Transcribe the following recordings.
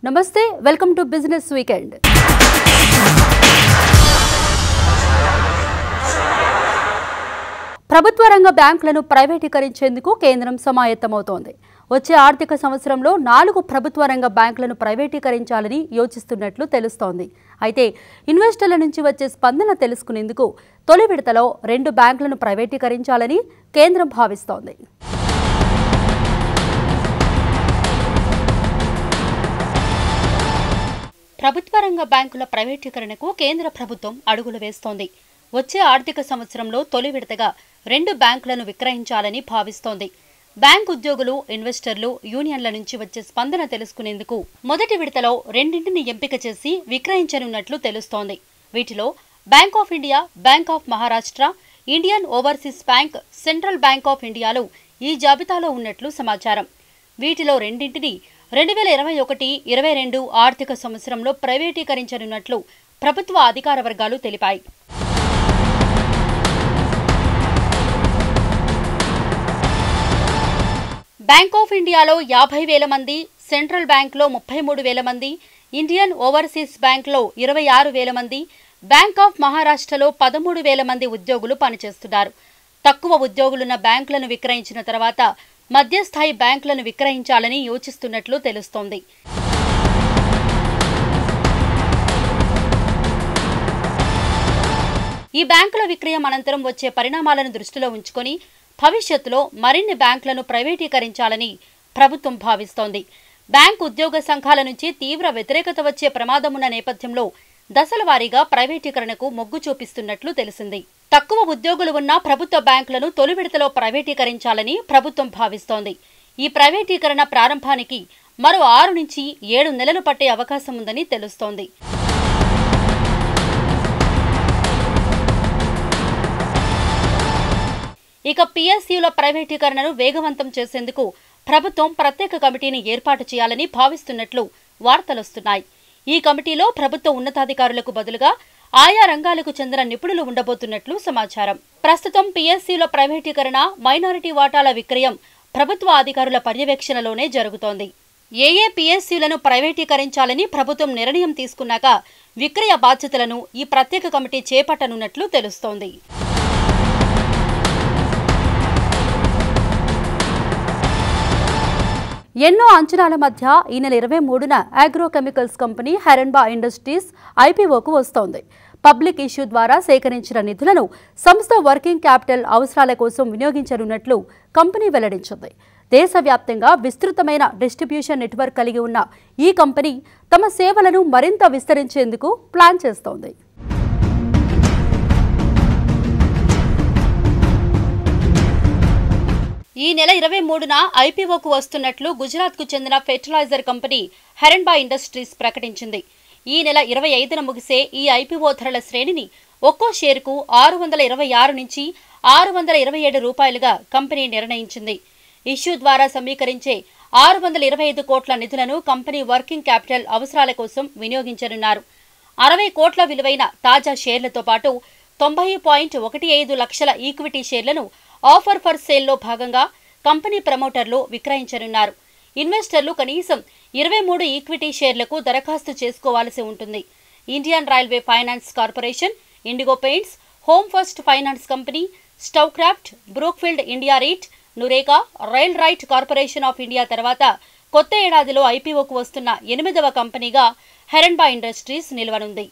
నమస్తే welcome to business weekend ప్రభుత్వ రంగ బ్యాంకులను ప్రైవేటీకరించేందుకు కేంద్రం సమాయత్తమవుతోంది వచ్చే ఆర్థిక సంవత్సరంలో నాలుగు ప్రభుత్వ రంగ బ్యాంకులను ప్రైవేటీకరించాలని యోచిస్తున్నట్లు తెలుస్తోంది అయితే ఇన్వెస్టర్ల నుంచి వచ్చే స్పందన తెలుసుకునేందుకు తొలి విడతలో రెండు బ్యాంకులను ప్రైవేటీకరించాలని కేంద్రం భావిస్తోంది ప్రభుత్వ రంగ బ్యాంకుల ప్రైవేటీకరణకు కేంద్ర ప్రభుత్వం అడుగులు వేస్తోంది వచ్చే ఆర్థిక సంవత్సరంలో తొలి విడతగా రెండు బ్యాంకులను విక్రయించాలని భావిస్తోంది బ్యాంక్ ఉద్యోగులు ఇన్వెస్టర్లు యూనియన్ల నుంచి వచ్చే స్పందన తెలుసుకునేందుకు మొదటి విడతలో రెండింటిని ఎంపిక చేసి విక్రయించనున్నట్లు తెలుస్తోంది వీటిలో Bank of India Bank of Maharashtra Indian Overseas Bank Central Bank of ఇండియాలు ఈ జాబితాలో ఉన్నట్లు సమాచారం వీటిలో రెండింటిని రెండు వేల ఇరవై ఒకటి ఇరవై రెండు ఆర్థిక సంవత్సరంలో ప్రైవేటీకరించనున్నట్లు ప్రభుత్వ అధికార వర్గాలు తెలిపాయి బ్యాంక్ ఆఫ్ ఇండియాలో యాభై వేల మంది సెంట్రల్ బ్యాంక్లో ముప్పై మూడు వేల మంది ఇండియన్ ఓవర్సీస్ బ్యాంక్లో ఇరవై ఆరు వేల మంది బ్యాంక్ ఆఫ్ మహారాష్ట్రలో పదమూడు వేల మంది ఉద్యోగులు పనిచేస్తున్నారు తక్కువ ఉద్యోగులున్న బ్యాంకులను విక్రయించిన తర్వాత మధ్యస్థాయి బ్యాంకులను విక్రయించాలని యోచిస్తున్నట్లు తెలుస్తోంది ఈ బ్యాంకుల విక్రయం అనంతరం వచ్చే పరిణామాలను దృష్టిలో ఉంచుకొని భవిష్యత్తులో మరిన్ని బ్యాంకులను ప్రైవేటీకరించాలని ప్రభుత్వం భావిస్తోంది బ్యాంక్ ఉద్యోగ సంఘాల నుంచి తీవ్ర వ్యతిరేకత వచ్చే ప్రమాదమున్న నేపథ్యంలో దశల వారీగా ప్రైవేటీకరణకు మొగ్గు చూపిస్తున్నట్లు తెలిసింది తక్కువ ఉద్యోగులు ఉన్న ప్రభుత్వ బ్యాంకులను తొలి విడతలో ప్రైవేటీకరించాలని ప్రభుత్వం భావిస్తోంది ఈ ప్రైవేటీకరణ ప్రారంభానికి మరో ఆరు నుంచి ఏడు నెలలు పట్టే అవకాశం ఉందని తెలుస్తోంది ఇక పిఎస్యుల ప్రైవేటీకరణను వేగవంతం చేసేందుకు ప్రభుత్వం ప్రత్యేక కమిటీని ఏర్పాటు చేయాలని భావిస్తున్నట్లు వార్తలొస్తున్నాయి ఈ కమిటీలో ప్రభుత్వ ఉన్నతాధికారులకు బదులుగా ఆయా రంగాలకు చెందిన నిపుణులు ఉండబోతున్నట్లు సమాచారం ప్రస్తుతం పిఎస్యుల ప్రైవేటీకరణ మైనారిటీ వాటాల విక్రయం ప్రభుత్వ అధికారుల పర్యవేక్షణలోనే జరుగుతోంది ఏ ఏ పిఎస్యులను ప్రైవేటీకరించాలని ప్రభుత్వం నిర్ణయం తీసుకున్నాక విక్రయ బాధ్యతలను ఈ ప్రత్యేక కమిటీ చేపట్టనున్నట్లు తెలుస్తోంది ఎన్నో అంచనాల మధ్య ఈ నెల ఇరవై మూడున అగ్రోకెమికల్స్ కంపెనీ హెరన్బా ఇండస్ట్రీస్ ఐపీఓకు వస్తోంది పబ్లిక్ ఇష్యూ ద్వారా సేకరించిన నిధులను సంస్థ వర్కింగ్ క్యాపిటల్ అవసరాల కోసం వినియోగించనున్నట్లు కంపెనీ వెల్లడించింది దేశవ్యాప్తంగా విస్తృతమైన డిస్ట్రిబ్యూషన్ నెట్వర్క్ కలిగి ఉన్న ఈ కంపెనీ తమ సేవలను మరింత విస్తరించేందుకు ప్లాన్ చేస్తోంది ఈ నెల ఇరవై మూడున ఐపీఓకు వస్తున్నట్లు గుజరాత్కు చెందిన ఫెర్టిలైజర్ కంపెనీ హెరన్బా ఇండస్ట్రీస్ ప్రకటించింది ఈ నెల ఇరవై ఐదున ముగిసే ఈ ఐపీఓ ధరల శ్రేణిని ఒక్కో షేరుకు ఆరు వందల ఇరవై ఆరు నుంచి ఆరు వందల ఇరవై ఏడు రూపాయలుగా కంపెనీ నిర్ణయించింది ఇష్యూ ద్వారా సమీకరించే ఆరు వందల ఇరవై ఐదు కోట్ల నిధులను కంపెనీ వర్కింగ్ క్యాపిటల్ అవసరాల కోసం వినియోగించనున్నారు అరవై కోట్ల విలువైన తాజా షేర్లతో పాటు తొంభై పాయింట్ ఒకటి ఐదు లక్షల ఈక్విటీ షేర్లను ఆఫర్ ఫర్ సేల్లో భాగంగా కంపెనీ ప్రమోటర్లు విక్రయించనున్నారు ఇన్వెస్టర్లు కనీసం ఇరవై మూడు ఈక్విటీ షేర్లకు దరఖాస్తు చేసుకోవాల్సి ఉంటుంది Indian Railway Finance Corporation Indigo Paints Home First Finance Company Stovekraft Brookfield India REIT Nureca RailTel Corporation of India తర్వాత కొత్త ఏడాదిలో ఐపీఓకు వస్తున్న ఎనిమిదవ కంపెనీగా హెరన్బా ఇండస్ట్రీస్ నిలవనుంది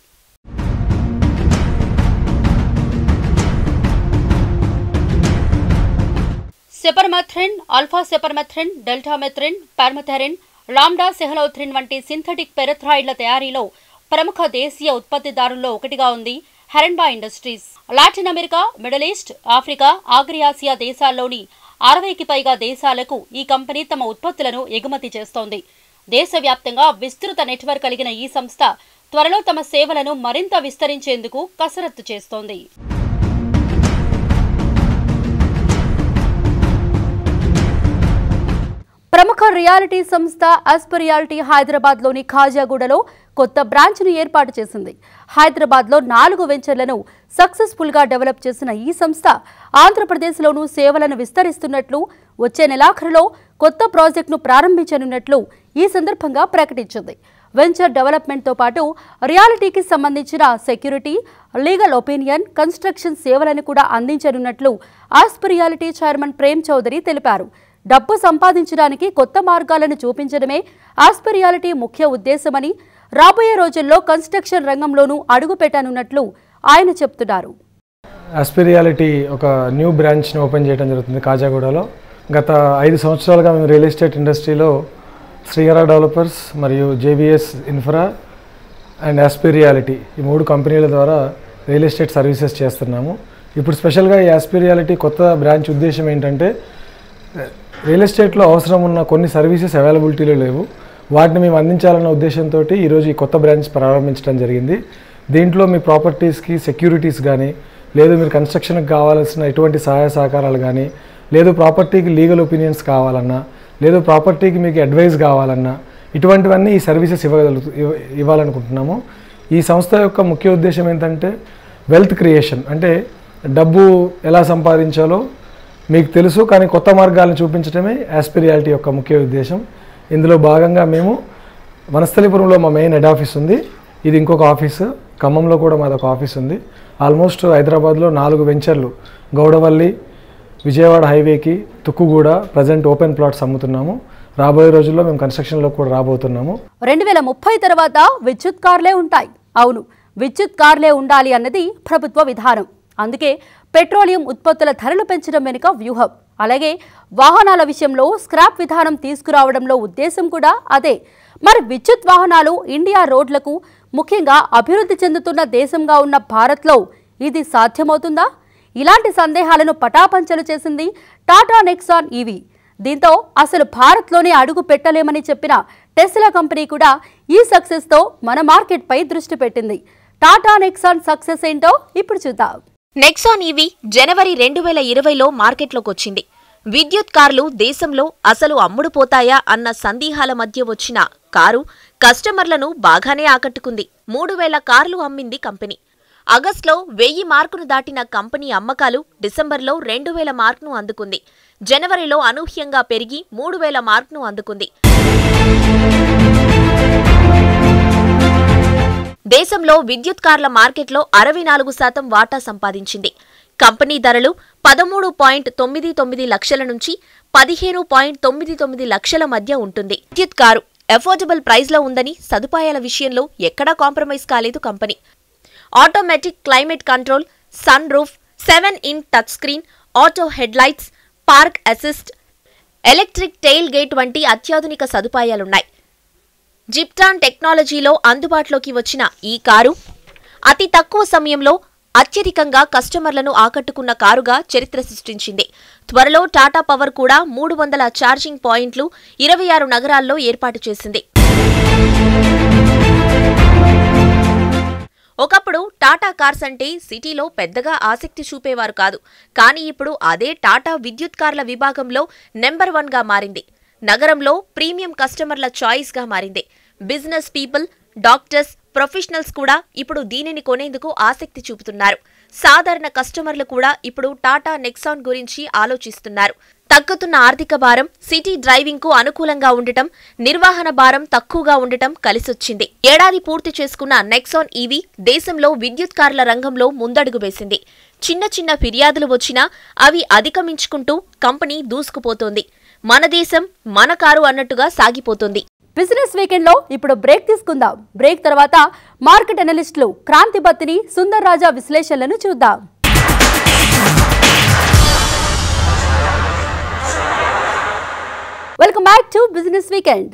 cypermethrin alpha cypermethrin deltamethrin permethrin lambda cyhalothrin వంటి సింథటిక్ పెరథ్రాయిడ్ల తయారీలో ప్రముఖ దేశీయ ఉత్పత్తిదారుల్లో ఒకటిగా ఉంది Heranba Industries Latin America Middle East Africa ఆగ్రియాసియా దేశాల్లోని అరవైకి పైగా దేశాలకు ఈ కంపెనీ తమ ఉత్పత్తులను ఎగుమతి చేస్తోంది దేశవ్యాప్తంగా విస్తృత నెట్వర్క్ కలిగిన ఈ సంస్థ త్వరలో తమ సేవలను మరింత విస్తరించేందుకు కసరత్తు చేస్తోంది ప్రముఖ రియాలిటీ సంస్థ ఆస్పరియాలిటీ హైదరాబాద్లోని ఖాజాగూడలో కొత్త బ్రాంచ్ను ఏర్పాటు చేసింది హైదరాబాద్లో నాలుగు వెంచర్లను సక్సెస్ఫుల్గా డెవలప్ చేసిన ఈ సంస్థ ఆంధ్రప్రదేశ్లోనూ సేవలను విస్తరిస్తున్నట్లు వచ్చే నెలాఖరులో కొత్త ప్రాజెక్టును ప్రారంభించనున్నట్లు ఈ సందర్భంగా ప్రకటించింది వెంచర్ డెవలప్మెంట్తో పాటు రియాలిటీకి సంబంధించిన సెక్యూరిటీ లీగల్ ఒపీనియన్ కన్స్ట్రక్షన్ సేవలను కూడా అందించనున్నట్లు ఆస్పిరియాలిటీ చైర్మన్ ప్రేమ్ చౌదరి తెలిపారు డబ్బు సంపాదించడానికి కొత్త మార్గాలను చూపించడమే ఆస్పిరియాలిటీ ముఖ్య ఉద్దేశమని రాబోయే రోజుల్లో కన్స్ట్రక్షన్ రంగంలోనూ అడుగుపెట్టనున్నట్లు ఆయన చెప్తున్నారు ఆస్పిరియాలిటీ ఒక న్యూ బ్రాంచ్ని ఓపెన్ చేయడం జరుగుతుంది కాజాగూడలో గత ఐదు సంవత్సరాలుగా మేము రియల్ ఎస్టేట్ ఇండస్ట్రీలో శ్రీహర డెవలపర్స్ మరియు జేబిఎస్ ఇన్ఫ్రా అండ్ ఆస్పిరియాలిటీ ఈ మూడు కంపెనీల ద్వారా రియల్ ఎస్టేట్ సర్వీసెస్ చేస్తున్నాము ఇప్పుడు స్పెషల్గా ఈ ఆస్పిరియాలిటీ కొత్త బ్రాంచ్ ఉద్దేశం ఏంటంటే రియల్ ఎస్టేట్లో అవసరం ఉన్న కొన్ని సర్వీసెస్ అవైలబిలిటీలో లేవు వాటిని మేము అందించాలన్న ఉద్దేశంతో ఈరోజు ఈ కొత్త బ్రాంచ్ ప్రారంభించడం జరిగింది దీంట్లో మీ ప్రాపర్టీస్కి సెక్యూరిటీస్ కానీ లేదు మీరు కన్స్ట్రక్షన్కి కావాల్సిన ఎటువంటి సహాయ సహకారాలు కానీ లేదు ప్రాపర్టీకి లీగల్ ఒపీనియన్స్ కావాలన్నా లేదు ప్రాపర్టీకి మీకు అడ్వైస్ కావాలన్నా ఇటువంటివన్నీ ఈ సర్వీసెస్ ఇవ్వగలుగు ఇవ్వ- ఇవ్వాలనుకుంటున్నాము ఈ సంస్థ యొక్క ముఖ్య ఉద్దేశం ఏంటంటే వెల్త్ క్రియేషన్ అంటే డబ్బు ఎలా సంపాదించాలో మీకు తెలుసు కానీ కొత్త మార్గాలను చూపించడమే యాస్పిరియాలిటీ యొక్క ముఖ్య ఉద్దేశం ఇందులో భాగంగా మేము వనస్థలిపురంలో మా మెయిన్ హెడ్ ఆఫీస్ ఉంది ఇది ఇంకొక ఆఫీసు ఖమ్మంలో కూడా మాది ఒక ఆఫీస్ ఉంది ఆల్మోస్ట్ హైదరాబాద్లో నాలుగు వెంచర్లు గౌడవల్లి విజయవాడ హైవేకి తుక్కుగూడ ప్రజెంట్ ఓపెన్ ప్లాట్స్ అమ్ముతున్నాము రాబోయే రోజుల్లో మేము కన్స్ట్రక్షన్లో కూడా రాబోతున్నాము రెండు వేల ముప్పై తర్వాత విద్యుత్ కార్లే ఉంటాయి అవును విద్యుత్ కార్లే ఉండాలి అన్నది ప్రభుత్వ విధానం అందుకే పెట్రోలియం ఉత్పత్తుల ధరలు పెంచడం వెనుక వ్యూహం అలాగే వాహనాల విషయంలో స్క్రాప్ విధానం తీసుకురావడంలో ఉద్దేశం కూడా అదే మరి విద్యుత్ వాహనాలు ఇండియా రోడ్లకు ముఖ్యంగా అభివృద్ధి చెందుతున్న దేశంగా ఉన్న భారత్లో ఇది సాధ్యమవుతుందా ఇలాంటి సందేహాలను పటాపంచలు చేసింది టాటా నెక్సాన్ ఈవీ దీంతో అసలు భారత్లోనే అడుగు పెట్టలేమని చెప్పిన టెస్లా కంపెనీ కూడా ఈ సక్సెస్తో మన మార్కెట్పై దృష్టి పెట్టింది టాటా నెక్సాన్ సక్సెస్ ఏంటో ఇప్పుడు చూద్దాం నెక్సాన్ ఈవీ జనవరి రెండు వేల ఇరవైలో మార్కెట్లోకి వచ్చింది విద్యుత్ కార్లు దేశంలో అసలు అమ్ముడుపోతాయా అన్న సందేహాల మధ్య వచ్చిన కారు కస్టమర్లను బాగానే ఆకట్టుకుంది మూడు వేల కార్లు అమ్మింది కంపెనీ ఆగస్టులో వెయ్యి మార్కును దాటిన కంపెనీ అమ్మకాలు డిసెంబర్లో రెండు వేల మార్కును అందుకుంది జనవరిలో అనూహ్యంగా పెరిగి మూడు వేల మార్కును అందుకుంది దేశంలో విద్యుత్ కార్ల మార్కెట్లో అరవై నాలుగు శాతం వాటా సంపాదించింది కంపెనీ ధరలు పదమూడు పాయింట్ తొమ్మిది తొమ్మిది లక్షల నుంచి పదిహేను పాయింట్ తొమ్మిది తొమ్మిది లక్షల మధ్య ఉంటుంది విద్యుత్ కారు అఫోర్డబుల్ ప్రైస్లో ఉందని సదుపాయాల విషయంలో ఎక్కడా కాంప్రమైజ్ కాలేదు company automatic climate control sun roof seven inch touch screen auto headlights park assist electric tailgate వంటి అత్యాధునిక సదుపాయాలున్నాయి జిప్టాన్ టెక్నాలజీలో అందుబాటులోకి వచ్చిన ఈ కారు అతి తక్కువ సమయంలో అత్యధికంగా కస్టమర్లను ఆకట్టుకున్న కారుగా చరిత్ర సృష్టించింది త్వరలో టాటా పవర్ కూడా మూడు వందల ఛార్జింగ్ పాయింట్లు ఇరవై ఆరు నగరాల్లో ఏర్పాటు చేసింది ఒకప్పుడు టాటా కార్స్ అంటే సిటీలో పెద్దగా ఆసక్తి చూపేవారు కాదు కానీ ఇప్పుడు అదే టాటా విద్యుత్ కార్ల విభాగంలో నెంబర్ వన్గా మారింది నగరంలో ప్రీమియం కస్టమర్ల చాయిస్గా మారింది బిజినెస్ పీపుల్ డాక్టర్స్ ప్రొఫెషనల్స్ కూడా ఇప్పుడు దీనిని కొనేందుకు ఆసక్తి చూపుతున్నారు సాధారణ కస్టమర్లు కూడా ఇప్పుడు టాటా నెక్సాన్ గురించి ఆలోచిస్తున్నారు తగ్గుతున్న ఆర్థిక భారం సిటీ డ్రైవింగ్ కు అనుకూలంగా ఉండటం నిర్వహణ భారం తక్కువగా ఉండటం కలిసొచ్చింది ఏడాది పూర్తి చేసుకున్న నెక్సాన్ ఈవీ దేశంలో విద్యుత్ కార్ల రంగంలో ముందడుగు వేసింది చిన్న చిన్న ఫిర్యాదులు వచ్చినా అవి అధిగమించుకుంటూ కంపెనీ దూసుకుపోతోంది మన దేశం మన కారు అన్నట్టుగా సాగిపోతోంది బిజినెస్ వీకెండ్ లో ఇప్పుడు బ్రేక్ తీసుకుందాం బ్రేక్ తర్వాత మార్కెట్ అనలిస్టులు క్రాంతి బత్తిని సుందర్ రాజా విశ్లేషణలను చూద్దాం welcome back to business weekend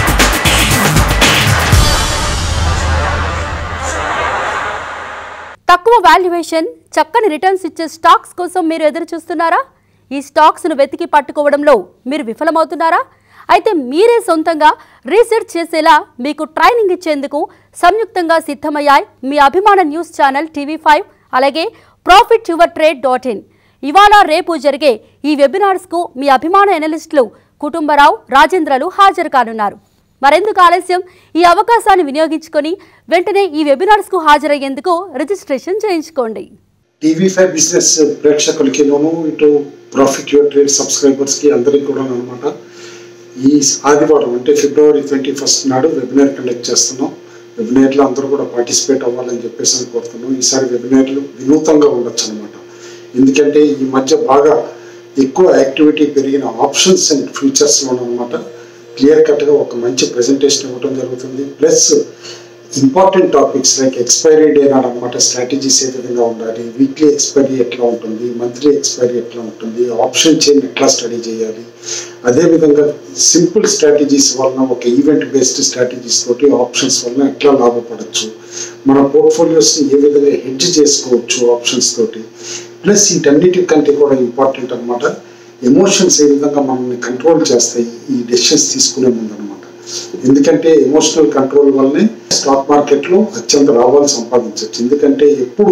తక్కువ వాల్యుయేషన్ చక్కని రిటర్న్స్ ఇచ్చే స్టాక్స్ కోసం మీరు ఎదురు చూస్తున్నారా ఈ స్టాక్స్ను వెతికి పట్టుకోవడంలో మీరు విఫలమవుతున్నారా అయితే మీరే సొంతంగా రీసెర్చ్ చేసేలా మీకు ట్రైనింగ్ ఇచ్చేందుకు సంయుక్తంగా సిద్ధమయ్యాయి మీ అభిమాన న్యూస్ ఛానల్ టీవీ ఫైవ్ అలాగే profit your trade dot in ఇవాళ రేపు జరిగే ఈ వెబినార్స్కు మీ అభిమాన ఎనలిస్టులు కుటుంబరావు రాజేంద్రలు హాజరు కానున్నారు మరెందుకు ఆలస్యం ఈ అవకాశాన్ని వినియోగించుకొని వెంటనే ఈ వెబినార్స్కు హాజరయ్యేందుకు రిజిస్ట్రేషన్ చేయించుకోండి టీవీ ఫైవ్ బిజినెస్ ప్రేక్షకులకి నోను ఇటు ప్రాఫిట్ యువర్ ట్రేడ్ సబ్స్క్రైబర్స్కి అందరికీ కూడా అనమాట ఈ ఆదివారం అంటే ఫిబ్రవరి ట్వంటీ ఫస్ట్ నాడు వెబినార్ కండక్ట్ చేస్తున్నాం వెబినార్లో అందరూ కూడా పార్టిసిపేట్ అవ్వాలని చెప్పేసి అని కోరుతున్నాం ఈసారి వెబినార్లు వినూతంగా ఉండొచ్చు అనమాట ఎందుకంటే ఈ మధ్య బాగా ఎక్కువ యాక్టివిటీ పెరిగిన ఆప్షన్స్ అండ్ ఫ్యూచర్స్లో అనమాట క్లియర్ కట్గా ఒక మంచి ప్రెజెంటేషన్ ఇవ్వడం జరుగుతుంది plus important topics like expiry day నాడు అనమాట స్ట్రాటజీస్ ఏ విధంగా ఉండాలి వీక్లీ ఎక్స్పైరీ ఎట్లా ఉంటుంది మంత్లీ ఎక్స్పైరీ ఎట్లా ఉంటుంది ఆప్షన్ చైన్ ఎట్లా స్టడీ చేయాలి అదేవిధంగా సింపుల్ స్ట్రాటజీస్ వలన ఒక ఈవెంట్ బేస్డ్ స్ట్రాటజీస్ తోటి ఆప్షన్స్ వలన ఎట్లా లాభపడచ్చు మన పోర్ట్ఫోలియోస్ని ఏ విధంగా హెడ్జ్ చేసుకోవచ్చు ఆప్షన్స్ తోటి ప్లస్ వీటన్నిటికంటే కూడా ఇంపార్టెంట్ అనమాట ఎమోషన్స్ ఏ విధంగా మనల్ని కంట్రోల్ చేస్తాయి ఈ డెసిషన్స్ తీసుకునే ముందు అనమాట ఎందుకంటే ఎమోషనల్ కంట్రోల్ వల్లనే స్టాక్ మార్కెట్లో అత్యంత లాభాలు సంపాదించవచ్చు ఎందుకంటే ఎప్పుడు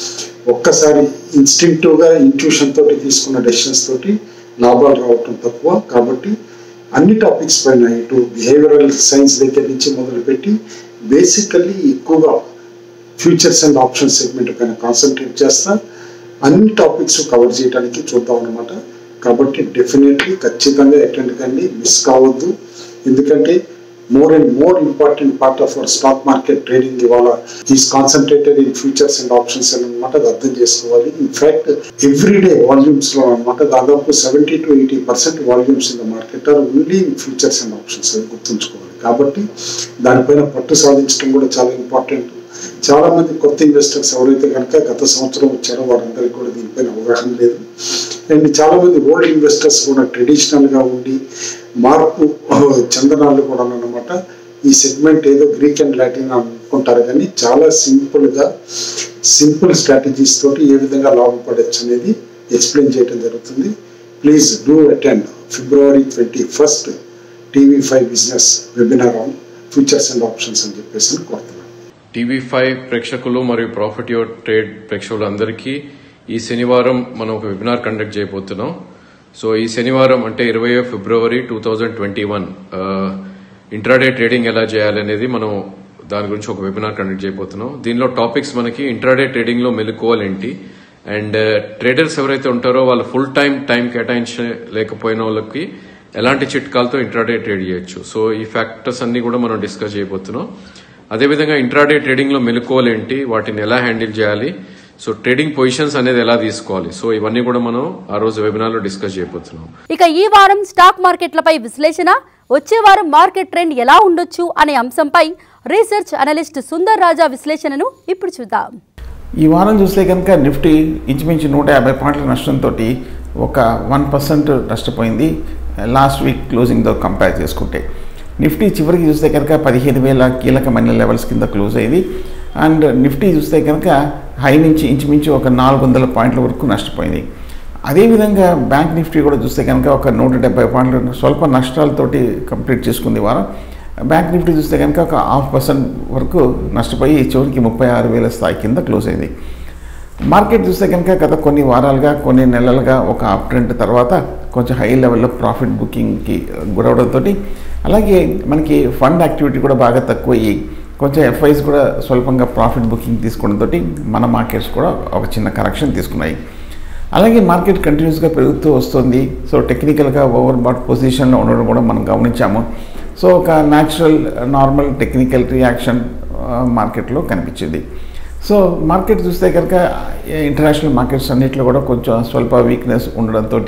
ఒక్కసారి ఇన్స్టింక్టివ్గా ఇంట్యూషన్ తోటి తీసుకున్న డెసిషన్స్ తోటి లాభాలు రావటం తక్కువ కాబట్టి అన్ని టాపిక్స్ పైన ఇటు బిహేవియరల్ సైన్స్ దగ్గర నుంచి మొదలుపెట్టి బేసికల్లీ ఎక్కువగా ఫ్యూచర్స్ అండ్ ఆప్షన్ సెగ్మెంట్ పైన కాన్సన్ట్రేట్ చేస్తా అన్ని టాపిక్స్ కవర్ చేయడానికి చూద్దాం అనమాట కాబట్టి డెఫినెట్లీ ఖచ్చితంగా అటెండ్ కండి మిస్ కావద్దు ఎందుకంటే more and more important part of our stock market trading ఇవాళ is concentrated in futures and options అని అనమాట అది అర్థం చేసుకోవాలి ఇన్ఫాక్ట్ ఎవ్రీడే వాల్యూమ్స్ లో అనమాట దాదాపు seventy to eighty percent volumes in the market are only in futures and options అది గుర్తుంచుకోవాలి కాబట్టి దానిపైన పట్టు సాధించడం కూడా చాలా ఇంపార్టెంట్ చాలా మంది కొత్త ఇన్వెస్టర్స్ ఎవరైతే కనుక గత సంవత్సరం వచ్చారో వారందరికీ కూడా దీనిపైన అవగాహన లేదు అండ్ చాలా మంది ఓల్డ్ ఇన్వెస్టర్స్ కూడా ట్రెడిషనల్ గా ఉండి మార్పు చందనాలు కూడా అనమాట ఈ సెగ్మెంట్ ఏదో గ్రీక్ అండ్ లాటిన్ అనుకుంటారు కానీ చాలా సింపుల్ గా సింపుల్ స్ట్రాటజీస్ తోటి ఏ విధంగా లాభపడచ్చు అనేది ఎక్స్ప్లెయిన్ చేయడం జరుగుతుంది please do attend February twenty first TV five business webinar on futures and options అని చెప్పేసి కోరుతున్నాను టీవీ ఫైవ్ ప్రేక్షకులు మరియు ప్రాఫిట్ యువర్ ట్రేడ్ ప్రేక్షకులందరికీ ఈ శనివారం మనం ఒక వెబినార్ కండక్ట్ చేయబోతున్నాం సో ఈ శనివారం అంటే ఇరవై February two thousand twenty one intraday trading ఎలా చేయాలనేది మనం దాని గురించి ఒక వెబినార్ కండక్ట్ చేయబోతున్నాం దీనిలో టాపిక్స్ మనకి ఇంట్రాడే ట్రేడింగ్ లో మెలుకోవాలేంటి అండ్ ట్రేడర్స్ ఎవరైతే ఉంటారో వాళ్ళు ఫుల్ టైం టైం కేటాయించలేకపోయిన వాళ్ళకి ఎలాంటి చిట్కాలతో ఇంట్రాడే ట్రేడ్ చేయొచ్చు సో ఈ ఫ్యాక్టర్స్ అన్ని కూడా మనం డిస్కస్ చేయబోతున్నాం అదేవిధంగా ఇంట్రాడే ట్రేడింగ్ లో మెలుకోవాలేంటి వాటిని ఎలా హ్యాండిల్ చేయాలి సో ట్రేడింగ్ పొజిషన్స్ అనేది ఎలా తీసుకోవాలి సో ఇవన్నీ కూడా మనం ఆ రోజు వెబినార్ లో డిస్కస్ చేయబోతున్నాం ఇక ఈ వారం స్టాక్ మార్కెట్లపై విశ్లేషణ వచ్చే వారం మార్కెట్ ట్రెండ్ ఎలా ఉండొచ్చు అనే అంశంపై రీసెర్చ్ అనలిస్ట్ సుందర్ రాజా విశ్లేషణను ఇప్పుడు చూద్దాం ఈ వారం చూస్తే కనుక నిఫ్టీ ఇంచుమించు నూట యాభై పాయింట్ల నష్టంతో ఒక వన్ పర్సెంట్ నష్టపోయింది లాస్ట్ వీక్ క్లోజింగ్తో కంపేర్ చేసుకుంటే నిఫ్టీ చివరికి చూస్తే కనుక పదిహేను వేల కీలకమైన లెవెల్స్ కింద క్లోజ్ అయింది అండ్ నిఫ్టీ చూస్తే కనుక హై నుంచి ఇంచుమించు ఒక నాలుగు వందల పాయింట్ల వరకు నష్టపోయింది అదేవిధంగా బ్యాంక్ నిఫ్టీ కూడా చూస్తే కనుక ఒక నూట డెబ్బై పాయింట్ల స్వల్ప నష్టాలతోటి కంప్లీట్ చేసుకుంది ఈ వారం బ్యాంక్ నిఫ్టీ చూస్తే కనుక ఒక హాఫ్ పర్సెంట్ వరకు నష్టపోయి చివరికి ముప్పై ఆరు వేల స్థాయి కింద క్లోజ్ అయింది మార్కెట్ చూస్తే కనుక గత కొన్ని వారాలుగా కొన్ని నెలలుగా ఒక అప్ ట్రెండ్ తర్వాత కొంచెం హై లెవెల్లో ప్రాఫిట్ బుకింగ్కి గురవడంతో అలాగే మనకి ఫండ్ యాక్టివిటీ కూడా బాగా తక్కువ అయ్యి కొంచెం ఎఫ్ఐస్ కూడా స్వల్పంగా ప్రాఫిట్ బుకింగ్ తీసుకోవడంతో మన మార్కెట్స్ కూడా ఒక చిన్న కరెక్షన్ తీసుకున్నాయి అలాగే మార్కెట్ కంటిన్యూస్గా పెరుగుతూ వస్తుంది సో టెక్నికల్గా ఓవర్ బాట్ పొజిషన్లో ఉండడం కూడా మనం గమనించాము సో ఒక న్యాచురల్ నార్మల్ టెక్నికల్ రియాక్షన్ మార్కెట్లో కనిపించింది సో మార్కెట్ చూస్తే కనుక ఇంటర్నేషనల్ మార్కెట్స్ అన్నింటిలో కూడా కొంచెం స్వల్ప వీక్నెస్ ఉండడంతో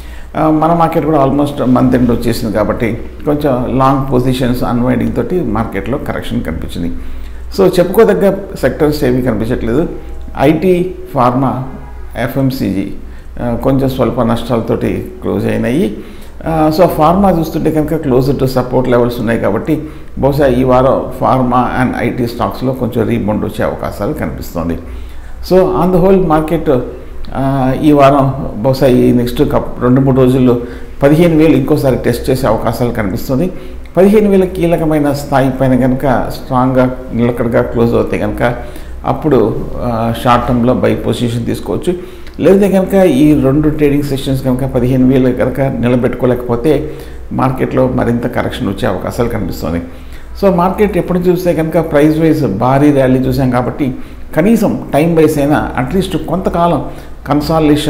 మన మార్కెట్ కూడా ఆల్మోస్ట్ మంత్ ఎండ్ వచ్చేసింది కాబట్టి కొంచెం లాంగ్ పొజిషన్స్ అన్వైడింగ్ తోటి మార్కెట్లో కరెక్షన్ కనిపించింది సో చెప్పుకోదగ్గ సెక్టర్స్ ఏమీ కనిపించట్లేదు ఐటీ ఫార్మా ఎఫ్ఎంసీజీ కొంచెం స్వల్ప నష్టాలతోటి క్లోజ్ అయినాయి సో ఫార్మా చూస్తుంటే కనుక క్లోజ్ టు సపోర్ట్ లెవెల్స్ ఉన్నాయి కాబట్టి బహుశా ఈ వారం ఫార్మా అండ్ ఐటీ స్టాక్స్లో కొంచెం రీబౌండ్ వచ్చే అవకాశాలు కనిపిస్తుంది so on the whole market ఈ వారం బహుశా ఈ నెక్స్ట్ కప్ రెండు మూడు రోజుల్లో పదిహేను వేలు ఇంకోసారి టెస్ట్ చేసే అవకాశాలు కనిపిస్తుంది పదిహేను వేల కీలకమైన స్థాయి పైన కనుక స్ట్రాంగ్గా నిలకడగా క్లోజ్ అవుతే కనుక అప్పుడు షార్ట్ టర్మ్లో బై పొజిషన్ తీసుకోవచ్చు లేదంటే కనుక ఈ రెండు ట్రేడింగ్ సెషన్స్ కనుక పదిహేను వేలు కనుక నిలబెట్టుకోలేకపోతే మార్కెట్లో మరింత కరెక్షన్ వచ్చే అవకాశాలు కనిపిస్తుంది సో మార్కెట్ ఎప్పుడు చూస్తే కనుక ప్రైస్ వైజ్ భారీ ర్యాలీ చూసాం కాబట్టి కనీసం టైం వైస్ అయినా అట్లీస్ట్ కొంతకాలం consolidation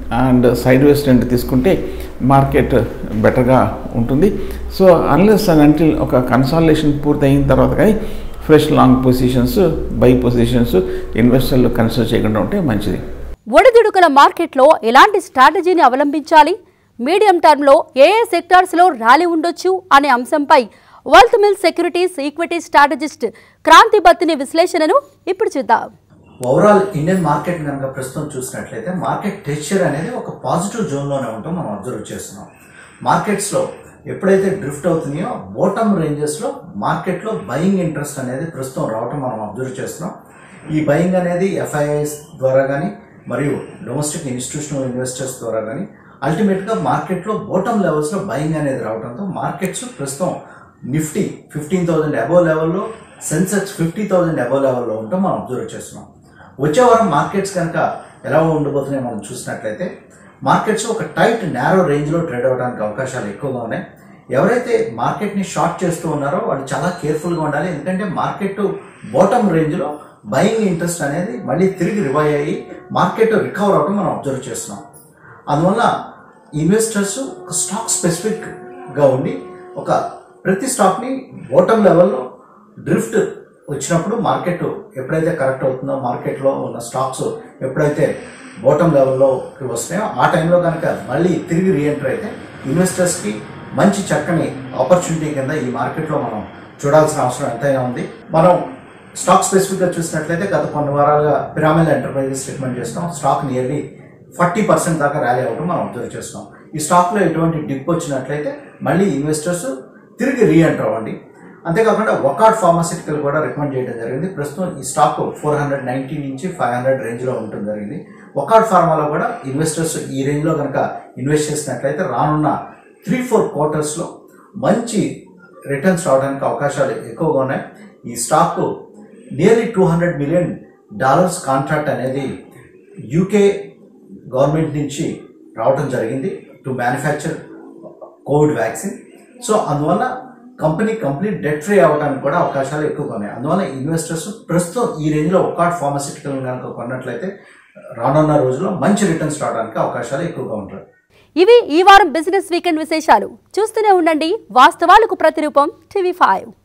and sideways trend తీసుకుంటే మార్కెట్ బెటర్గా ఉంటుంది సో అన్లెస్ అండ్ అంటిల్ ఒక కన్సాలేషన్ పూర్తయిన తర్వాత కానీ fresh long positions buy positions ఇన్వెస్టర్లు కన్సిడర్ చేయకుండా ఉంటే మంచిది ఒడిదుడుకుల మార్కెట్లో ఎలాంటి స్ట్రాటజీని అవలంబించాలి మీడియం టర్మ్లో ఏ ఏ సెక్టార్స్లో ర్యాలీ ఉండొచ్చు అనే అంశంపై Wealth Mill Securities equity strategist Kranthi Battini విశ్లేషణను ఇప్పుడు చూద్దాం ఓవరాల్ ఇండియన్ మార్కెట్ కనుక ప్రస్తుతం చూసినట్లయితే మార్కెట్ టెక్స్చర్ అనేది ఒక పాజిటివ్ జోన్లోనే ఉంటాం మనం అబ్జర్వ్ చేస్తున్నాం మార్కెట్స్లో ఎప్పుడైతే డ్రిఫ్ట్ అవుతున్నాయో బోటమ్ రేంజెస్లో మార్కెట్లో బయింగ్ ఇంట్రెస్ట్ అనేది ప్రస్తుతం రావటం మనం అబ్జర్వ్ చేస్తున్నాం ఈ బయింగ్ అనేది ఎఫ్ఐఐస్ ద్వారా కానీ మరియు డొమెస్టిక్ ఇన్స్టిట్యూషనల్ ఇన్వెస్టర్స్ ద్వారా కానీ అల్టిమేట్గా మార్కెట్లో బోటమ్ లెవెల్స్లో బయింగ్ అనేది రావడంతో మార్కెట్స్ ప్రస్తుతం నిఫ్టీ ఫిఫ్టీన్ థౌసండ్ అబోవ్ లెవెల్లో సెన్సెక్స్ ఫిఫ్టీ థౌసండ్ అబోవ్ లెవెల్లో ఉండటం మనం అబ్జర్వ్ చేస్తున్నాం వచ్చే వారం మార్కెట్స్ కనుక ఎలా ఉండబోతున్నాయో మనం చూసినట్లయితే మార్కెట్స్ ఒక టైట్ నేరో రేంజ్లో ట్రేడ్ అవ్వడానికి అవకాశాలు ఎక్కువగా ఉన్నాయి ఎవరైతే మార్కెట్ని షార్ట్ చేస్తూ ఉన్నారో వాళ్ళు చాలా కేర్ఫుల్గా ఉండాలి ఎందుకంటే మార్కెట్ బాటమ్ రేంజ్లో బయింగ్ ఇంట్రెస్ట్ అనేది మళ్ళీ తిరిగి రివైవ్ అయ్యి మార్కెట్ రికవర్ అవడం మనం అబ్జర్వ్ చేస్తున్నాం అందువల్ల ఇన్వెస్టర్స్ ఒక స్టాక్ స్పెసిఫిక్గా ఉండి ఒక ప్రతి స్టాక్ని బాటమ్ లెవెల్లో డ్రిఫ్ట్ వచ్చినప్పుడు మార్కెట్ ఎప్పుడైతే కరెక్ట్ అవుతుందో మార్కెట్లో ఉన్న స్టాక్స్ ఎప్పుడైతే బాటమ్ లెవెల్లోకి వస్తున్నాయో ఆ టైంలో కనుక మళ్ళీ తిరిగి రీఎంటర్ అయితే ఇన్వెస్టర్స్కి మంచి చక్కని ఆపర్చునిటీ కింద ఈ మార్కెట్లో మనం చూడాల్సిన అవసరం ఎంతైనా ఉంది మనం స్టాక్ స్పెసిఫిక్గా చూసినట్లయితే గత కొన్ని వారాలుగా పిరామిల్ ఎంటర్ప్రైజెస్ రికమెండ్ చేస్తాం స్టాక్ నియర్లీ ఫార్టీ పర్సెంట్ దాకా ర్యాలీ అవ్వడం మనం అబ్జర్వ్ చేస్తాం ఈ స్టాక్లో ఎటువంటి డిప్ వచ్చినట్లయితే మళ్ళీ ఇన్వెస్టర్స్ తిరిగి రీఎంటర్ అవ్వండి అంతేకాకుండా వకాట్ ఫార్మాసిటికల్ కూడా రికమెండ్ చేయడం జరిగింది ప్రస్తుతం ఈ స్టాక్ ఫోర్ హండ్రెడ్ నైన్టీ నుంచి ఫైవ్ హండ్రెడ్ రేంజ్లో ఉంటుంది జరిగింది వకాట్ ఫార్మాలో కూడా ఇన్వెస్టర్స్ ఈ రేంజ్లో కనుక ఇన్వెస్ట్ చేసినట్లయితే రానున్న త్రీ ఫోర్ క్వార్టర్స్లో మంచి రిటర్న్స్ రావడానికి అవకాశాలు ఎక్కువగా ఉన్నాయి ఈ stock nearly two hundred million dollars contract అనేది యూకే గవర్నమెంట్ నుంచి రావడం జరిగింది to manufacture covid vaccine so అందువల్ల కంపెనీ కంప్లీట్ డెట్ ఫ్రీ అవ్వడానికి కూడా అవకాశాలు ఎక్కువగా ఉన్నాయి అందువల్ల ఇన్వెస్టర్స్ ప్రస్తుతం ఈ రేంజ్లో ఒక్కాట్ ఫార్మసిటికల్ కనుక కొన్నట్లయితే రానున్న రోజుల్లో మంచి రిటర్న్స్ రావడానికి అవకాశాలు ఎక్కువగా ఉంటాయి ఇవి ఈ వారం బిజినెస్ వీకెండ్ విశేషాలు చూస్తూనే ఉండండి వాస్తవాలకు ప్రతిరూపం టీవీ ఫైవ్